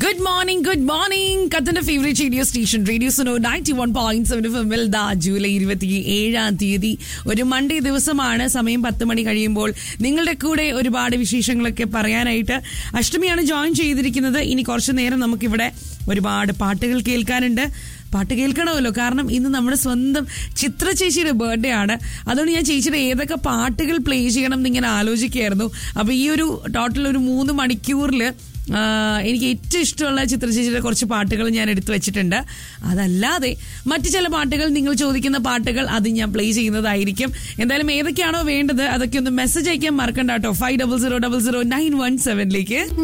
good morning good morning കത്തന്റെ favourite radio station radio Suno ninety one point seven F ദാ July ഇരുപത്തി ഏഴാം തീയതി ഒരു മൺഡേ ദിവസമാണ് സമയം പത്ത് മണി കഴിയുമ്പോൾ നിങ്ങളുടെ കൂടെ ഒരുപാട് വിശേഷങ്ങളൊക്കെ പറയാനായിട്ട് അഷ്ടമിയാണ് ജോയിൻ ചെയ്തിരിക്കുന്നത് ഇനി കുറച്ചു നേരം നമുക്കിവിടെ ഒരുപാട് പാട്ടുകൾ കേൾക്കാനുണ്ട് പാട്ട് കേൾക്കണമല്ലോ കാരണം ഇന്ന് നമ്മുടെ സ്വന്തം ചിത്ര ചേച്ചിയുടെ ബർത്ത്ഡേ ആണ് അതുകൊണ്ട് ഞാൻ ചേച്ചിയുടെ ഏതൊക്കെ പാട്ടുകൾ പ്ലേ ചെയ്യണം എന്നിങ്ങനെ ആലോചിക്കുകയായിരുന്നു അപ്പൊ ഈ ഒരു ടോട്ടൽ ഒരു മൂന്ന് മണിക്കൂറിൽ എനിക്ക് ഏറ്റവും ഇഷ്ടമുള്ള ചിത്രചേച്ചിയുടെ കുറച്ച് പാട്ടുകൾ ഞാൻ എടുത്തു വെച്ചിട്ടുണ്ട് അതല്ലാതെ മറ്റു ചില പാട്ടുകൾ നിങ്ങൾ ചോദിക്കുന്ന പാട്ടുകൾ അത് ഞാൻ പ്ലേ ചെയ്യുന്നതായിരിക്കും എന്തായാലും ഏതൊക്കെയാണോ വേണ്ടത് അതൊക്കെ ഒന്ന് മെസ്സേജ് അയക്കാൻ മറക്കണ്ട കേട്ടോ five double zero double zero nine one സെവനിലേക്ക്